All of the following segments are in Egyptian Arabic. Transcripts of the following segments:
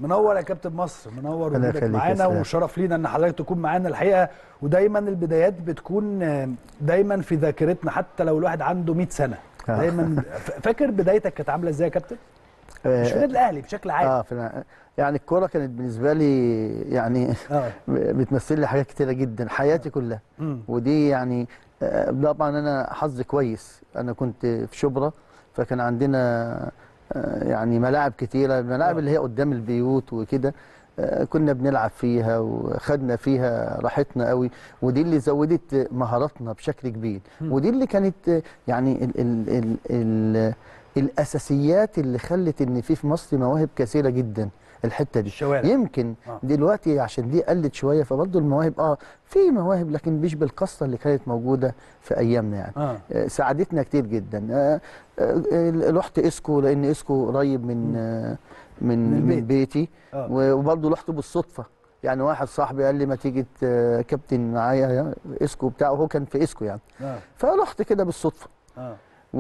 منور يا كابتن مصر منور الله وجودك يخليك يا معانا سلام. وشرف لينا ان حضرتك تكون معانا الحقيقه ودايما البدايات بتكون آه، دايما في ذاكرتنا حتى لو الواحد عنده 100 سنه آه. دايما ف- فاكر بدايتك كانت عامله ازاي يا كابتن؟ آه، مش في النادي الاهلي بشكل عام اه في الع- يعني الكوره كانت بالنسبه لي يعني اه بتمثل لي حاجات كتيره جدا حياتي كلها مم. ودي يعني آه، طبعا انا حظي كويس انا كنت في شبرا فكان عندنا آه، يعني ملاعب كتيره الملاعب آه. اللي هي قدام البيوت وكده آه، كنا بنلعب فيها وخدنا فيها راحتنا قوي ودي اللي زودت مهاراتنا بشكل كبير مم. ودي اللي كانت آه، يعني ال ال ال ال الاساسيات اللي خلت ان في في مصر مواهب كثيره جدا الحته دي الشوارع يمكن آه. دلوقتي عشان دي قلت شويه فبرضه المواهب اه في مواهب لكن مش بالقصه اللي كانت موجوده في ايامنا يعني اه آه، ساعدتنا كتير جدا آه، آه، آه، رحت اسكو لان اسكو قريب من آه، من من من, البيت. بيتي اه و- وبرضه رحت بالصدفه يعني واحد صاحبي قال لي ما تيجي ت- كابتن معايا اسكو بتاعه هو كان في اسكو يعني اه فرحت كده بالصدفه اه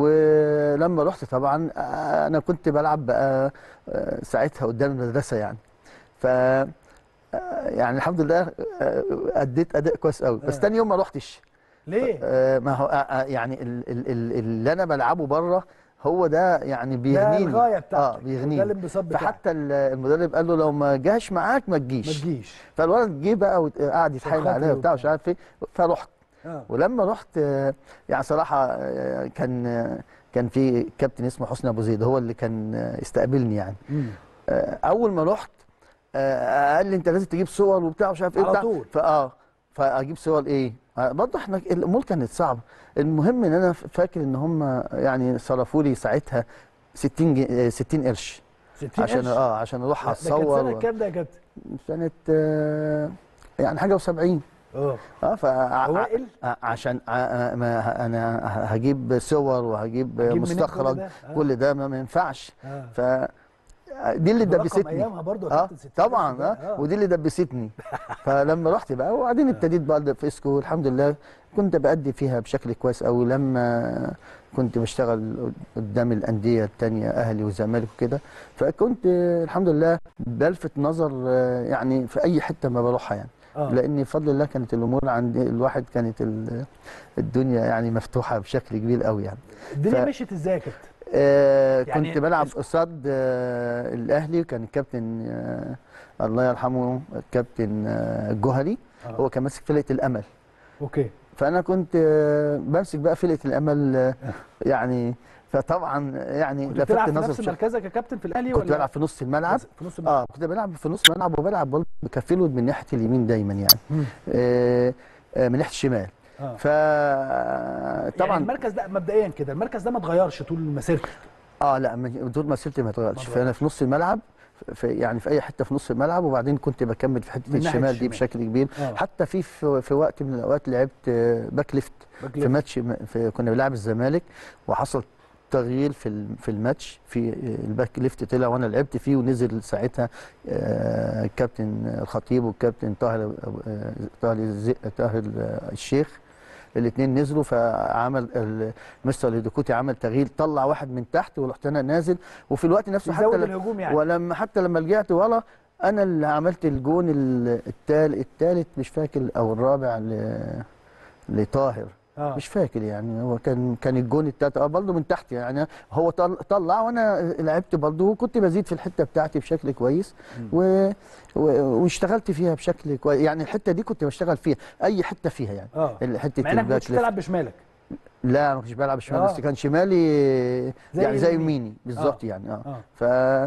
ولما رحت طبعا آه، انا كنت بلعب بقى آه، ساعتها قدام المدرسه يعني ف آه، يعني الحمد لله آه، اديت اداء كويس قوي بس آه. تاني يوم ما رحتش ليه؟ آه، ما هو آه، آه، يعني ال- ال- ال- اللي انا بلعبه بره هو ده يعني ده بيغنيني الغايه اه بتاعتك ده بيغنيني الانبساط بتاعك فحتى ال- المدرب قال له لو ما جاش معاك ما ما تجيش تجيش فالولد جه بقى وقعد يتحايل خاطري عليا وبتاع مش وبتاع. عارف ايه فرحت اه ولما رحت آه، يعني صراحه آه، كان آه، كان في كابتن اسمه حسني ابو زيد هو اللي كان آه، استقبلني يعني مم. آه، اول ما رحت آه، قال لي انت لازم تجيب صور وبتاع مش عارف ايه على بتاع طول. فاه فاجيب صور ايه آه، برضه احنا الامور كانت صعبه المهم ان انا فاكر ان هم يعني صرفوا لي ساعتها 60 جي- آه، 60 قرش 60 عشان قرش؟ اه عشان اروح ده كان اتصور سنه و- كام ده يا كابتن؟ سنه آه، يعني حاجه و70 اه اه ف اوائل عشان ع- ما انا هجيب صور وهجيب هتجيب منين كل مستخرج ده؟ آه. كل ده ما ما ينفعش آه. ف دي اللي برقم دبستني ايامها برضه يا اه كابتن 60 طبعا قرش ده. اه ودي اللي دبستني فلما رحت بقى وبعدين ابتديت بقى في اسكو الحمد لله كنت بأدي فيها بشكل كويس قوي لما كنت بشتغل قدام الأندية التانية أهلي وزمالك وكده فكنت آه، الحمد لله بلفت نظر آه، يعني في أي حتة ما بروحها يعني اه لأن بفضل الله كانت الأمور عند الواحد كانت ال- الدنيا يعني مفتوحة بشكل كبير قوي يعني الدنيا ف- مشيت ازاي يا كابتن؟ آه يعني كنت بلعب اسم- قصاد آه الاهلي كان الكابتن آه الله يرحمه الكابتن آه الجوهري آه. هو كان ماسك فرقه الامل اوكي فانا كنت آه بمسك بقى فرقه الامل آه يعني فطبعا يعني كنت لفت بتلعب في نظر نفس بشكل- مركزك يا كابتن في الاهلي كنت ولا بلعب في نص الملعب في نص الملعب اه كنت بلعب في نص الملعب وبلعب برضه بكفلود من ناحيه اليمين دايما يعني مم. آه آه من ناحيه الشمال اه فطبعا يعني طبعا المركز ده مبدئيا كده المركز ده ما اتغيرش طول مسيرتك اه لا من- طول مسيرتي ما اتغيرش ما فانا في نص الملعب في يعني في اي حته في نص الملعب وبعدين كنت بكمل في حته من ناحية الشمال دي الشمال. بشكل كبير اه حتى في في, في وقت من الاوقات لعبت آه، باك ليفت باك في ليفت. ماتش م- في كنا بنلعب الزمالك وحصل تغيير في ال- في الماتش في آه، الباك ليفت طلع وانا لعبت فيه ونزل ساعتها آه، الكابتن الخطيب والكابتن طاهر آه، طاهر الز- طاهر آه، الشيخ الاثنين نزلوا فعمل ال- مستر هيدوكوتي عمل تغيير طلع واحد من تحت ورحت انا نازل وفي الوقت نفسه يزود حتى ل- الهجوم يعني ولما حتى لما رجعت ورا انا اللي عملت الجون الثالث الثالث مش فاكر او الرابع ل- لطاهر اه مش فاكر يعني هو كان كان الجون التالت اه برضه من تحت يعني هو طل- طلع وانا لعبت برضه وكنت بزيد في الحته بتاعتي بشكل كويس و... و... واشتغلت فيها بشكل كويس يعني الحته دي كنت بشتغل فيها اي حته فيها يعني اه حته مع انك ما الباك كنتش ليفت بتلعب بشمالك لا ما كنتش بلعب شمال آه. بس كان شمالي زي يعني زي اليمين. يميني بالظبط يعني اه اه ف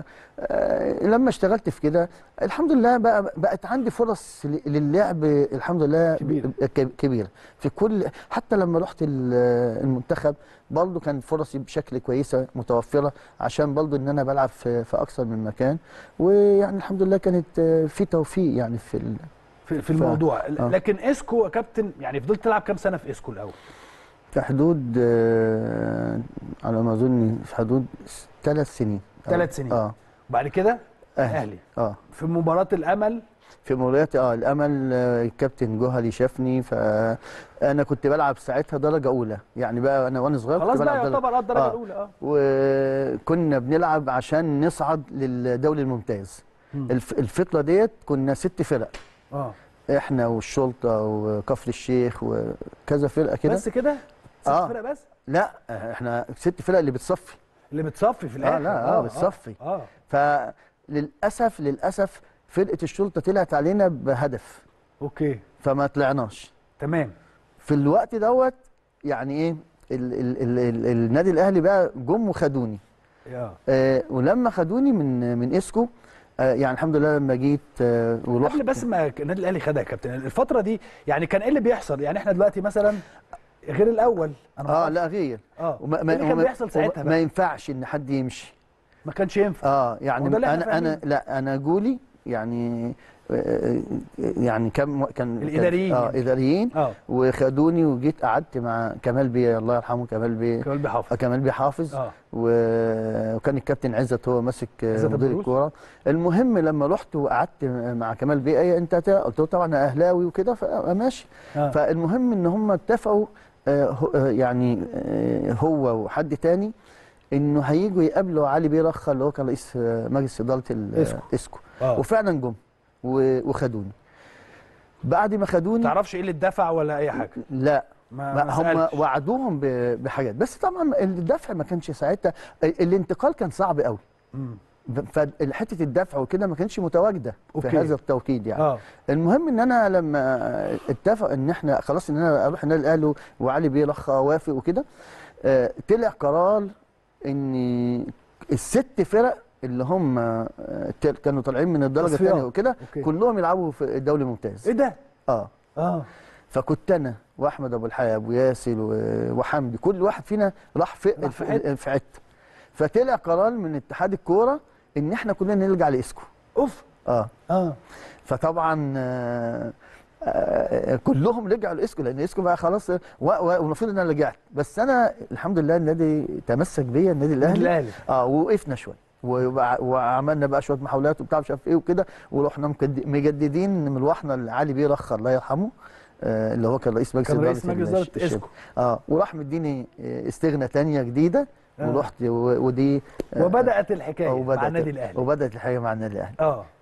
آه، لما اشتغلت في كده الحمد لله بقى بقت عندي فرص ل- للعب الحمد لله كبيرة. ك- كبيره في كل حتى لما رحت ال- المنتخب برضه كانت فرصي بشكل كويسه متوفره عشان برضه ان انا بلعب في, في اكثر من مكان ويعني الحمد لله كانت آه، في توفيق يعني في ال... في, في ف- الموضوع آه. لكن اسكو يا كابتن يعني فضلت تلعب كام سنه في اسكو الاول في حدود آه، على ما اظن في حدود ثلاث سنين ثلاث سنين. اه وبعد كده اهلي اهلي اه في مباراه الامل في مباريات اه الامل آه، الكابتن جوهري شافني فانا كنت بلعب ساعتها درجه اولى يعني بقى انا وانا صغير خلاص كنت بقى بلعب درجة يعتبر اه الدرجه آه. الاولى اه وكنا بنلعب عشان نصعد للدوري الممتاز مم. الف الفتره ديت كنا ست فرق اه احنا والشرطه وكفر الشيخ وكذا فرقه كده بس كده ست آه. فرق بس لا احنا ست فرق اللي بتصفي اللي بتصفي في الاخر لا، آه، بتصفي. اه فللاسف للاسف فرقه الشرطه طلعت علينا بهدف اوكي فما طلعناش تمام في الوقت دوت يعني ايه ال ال ال ال النادي الاهلي بقى جم وخدوني يا آه ولما خدوني من من اسكو آه يعني الحمد لله لما جيت آه ورحت قبل بس ما النادي الاهلي خدها يا كابتن الفتره دي يعني كان ايه اللي بيحصل يعني احنا دلوقتي مثلا غير الاول انا اه معرفش. لا غير اه وما ايه اللي كان وما- بيحصل ساعتها ما بقى ينفعش ان حد يمشي ما كانش ينفع اه يعني هو ده اللي احنا انا انا فاهمينه. لا انا جولي يعني آه، يعني كم كان الإداريين كان اه يعني. اداريين اه وخدوني وجيت قعدت مع كمال بيه الله يرحمه كمال بيه كمال بيحافظ كمال بيه حافظ اه و- وكان الكابتن عزت هو ماسك عزت مدير البروس. الكوره المهم لما رحت وقعدت مع كمال بيه ايه انت تا- قلت له طبعا أنا اهلاوي وكده فماشي آه. فالمهم ان هم اتفقوا آه، هو- آه، يعني آه، هو وحد تاني انه هيجوا يقابلوا علي بيه رخا اللي هو كان رئيس آه، مجلس اداره ال- إسكو. اسكو اه وفعلا جم و- وخدوني بعد ما خدوني تعرفش ايه اللي اتدفع ولا اي حاجه لا ما, ما ما هم سألتش. وعدوهم ب- بحاجات بس طبعا الدفع ما كانش ساعتها ال- الانتقال كان صعب قوي مم. فحته الدفع وكده ما كانش متواجده في أوكي. هذا التوقيت يعني اه المهم ان انا لما اتفق ان احنا خلاص ان انا اروح النادي الاهلي وعلي بيه رخا وافق وكده آه، طلع قرار ان الست فرق اللي هم آه، تل- كانوا طالعين من الدرجه تصفيات. الثانيه وكده أوكي. كلهم يلعبوا في الدوري الممتاز ايه ده اه اه فكنت انا واحمد ابو الحياه وياسر و- وحمدي كل واحد فينا راح في راح في في, حتة. في حته فطلع قرار من اتحاد الكوره ان احنا كلنا نرجع لاسكو اوف اه اه فطبعا آه، آه، كلهم رجعوا لاسكو لان اسكو بقى خلاص و- و- والمفروض ان انا رجعت بس انا الحمد لله النادي تمسك بيا النادي النادي الاهلي الاهلي اه ووقفنا شويه وبع- وعملنا بقى شويه محاولات وبتاع مش عارف ايه وكده ورحنا مكد- مجددين مروحنا لعلي بيه رخا الله يرحمه آه اللي هو كان رئيس مجلس كان رئيس إدارة مجلس الش- اداره الشركة. اسكو اه وراح مديني آه، استغنى تانية جديده آه. ورحت و- ودي آه، وبدات الحكايه مع وبدأت النادي الاهلي وبدات الحقيقه مع النادي الاهلي اه